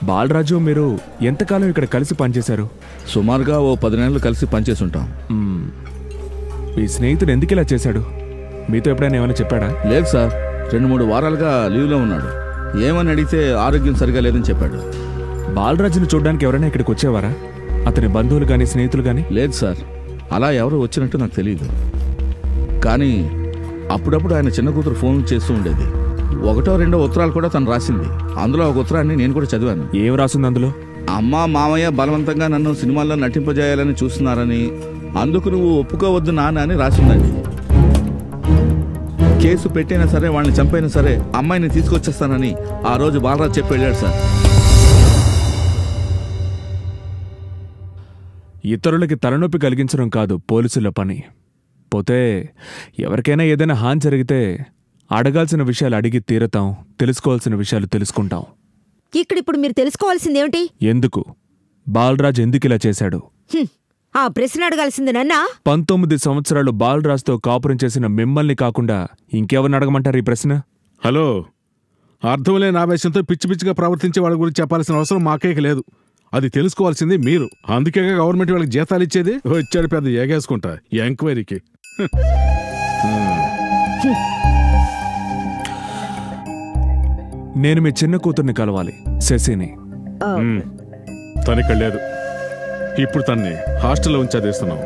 బాలరాజు మీరు ఎంతకాలం ఇక్కడ కలిసి పనిచేశారు సుమారుగా ఓ పది నెలలు కలిసి పనిచేసి ఉంటాం మ్మ్. మీ స్నేహితుడు ఎందుకు ఇలా చేశాడు మీతో ఎప్పుడైనా ఏమైనా చెప్పాడా లేదు సార్ రెండు మూడు వారాలుగా లీవ్లో ఉన్నాడు ఏమని అడిగితే ఆరోగ్యం సరిగా లేదని చెప్పాడు బాలరాజును చూడడానికి ఎవరైనా ఇక్కడికి వచ్చేవారా అతని బంధువులు కానీ స్నేహితులు కానీ లేదు సార్ అలా ఎవరు వచ్చినట్టు నాకు తెలియదు కానీ అప్పుడప్పుడు ఆయన చిన్న కూతురు ఫోన్ చేస్తూ ఉండేది ఒకటో రెండో ఉత్తరాలు కూడా తను రాసింది అందులో ఒక ఉత్తరాన్ని నేను కూడా చదివాను ఏం రాసింది అందులో అమ్మ మామయ్య బలవంతంగా నన్ను సినిమాల్లో నటింపజేయాలని చూస్తున్నారని అందుకు నువ్వు ఒప్పుకోవద్దు నాన్న అని రాసిందండి కేసు పెట్టైనా సరే వాళ్ళని చంపైనా సరే అమ్మాయిని తీసుకొచ్చేస్తానని ఆ రోజు బాలరాజ్ చెప్పి వెళ్ళాడు సార్ ఇతరులకి తలనొప్పి కలిగించడం కాదు పోలీసుల పని పోతే ఎవరికైనా ఏదైనా హాని జరిగితే అడగాల్సిన విషయాలు అడిగి తీరతాం తెలుసుకోవాల్సిన విషయాలు తెలుసుకుంటాం ఇక్కడ ఇప్పుడు మీరు తెలుసుకోవాల్సిందేమిటి ఎందుకు బాలరాజ్ ఎందుకు ఇలా చేశాడు హ్మ్, ఆ ప్రశ్న అడగాల్సింది నన్నా పంతొమ్మిది సంవత్సరాలు బాలరాజ్తో కాపురం చేసిన మిమ్మల్ని కాకుండా ఇంకెవరిని అడగమంటారు ఈ ప్రశ్న హలో అర్థం లేని ఆవేశంతో పిచ్చి పిచ్చిగా ప్రవర్తించే వాళ్ళ గురించి చెప్పాల్సిన అవసరం మాకేక లేదు అది తెలుసుకోవాల్సింది మీరు అందుకే గవర్నమెంట్ వాళ్ళకి జీతాలు ఇచ్చేది వచ్చాడు పెద్ద ఏగేసుకుంటా ఈ ఎంక్వైరీకి నేను మీ చిన్న కూతుర్ని కలవాలి శశిని తను ఇక్కడ లేదు ఇప్పుడు తన్ని హాస్టల్లో ఉంచి చదివిస్తున్నాం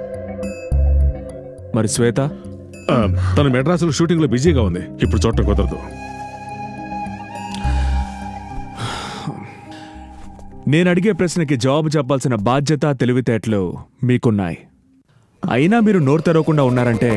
మరి శ్వేత ఆ, తను మెడ్రాసులో షూటింగ్లో బిజీగా ఉంది ఇప్పుడు చూడటం కుదరదు నేను అడిగే ప్రశ్నకి జవాబు చెప్పాల్సిన బాధ్యత తెలివితేటలు మీకున్నాయి అయినా మీరు నోరు తెరవకుండా ఉన్నారంటే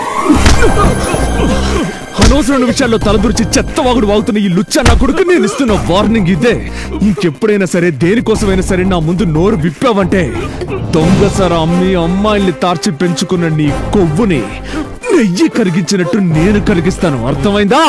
అనవసరమైన విషయాల్లో తలదూర్చి చెత్తవాగుడు వాగుతున్న ఈ లుచ్చ నా కొడుకు నేను ఇస్తున్న వార్నింగ్ ఇదే ఇంకెప్పుడైనా సరే దేనికోసమైనా సరే నా ముందు నోరు విప్పావంటే దొంగసర అమ్మి అమ్మాయిల్ని తార్చి పెంచుకున్న నీ కొవ్వుని నెయ్యి కరిగించినట్టు నేను కరిగిస్తాను అర్థమైందా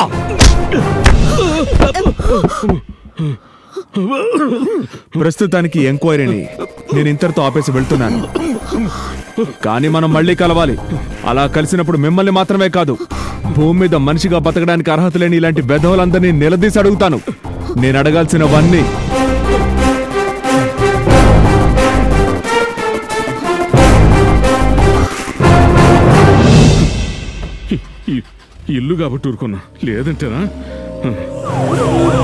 ప్రస్తుతానికి ఎంక్వైరీని నేను ఇంతటితో ఆపేసి వెళ్తున్నాను కానీ మనం మళ్ళీ కలవాలి అలా కలిసినప్పుడు మిమ్మల్ని మాత్రమే కాదు భూమి మీద మనిషిగా బతకడానికి అర్హత లేని ఇలాంటి బెధవులందరినీ నిలదీసి అడుగుతాను నేను అడగాల్సినవన్నీ ఈ- ఈ ఇల్లు కాబట్టి ఊరుకున్నా లేదంటేనా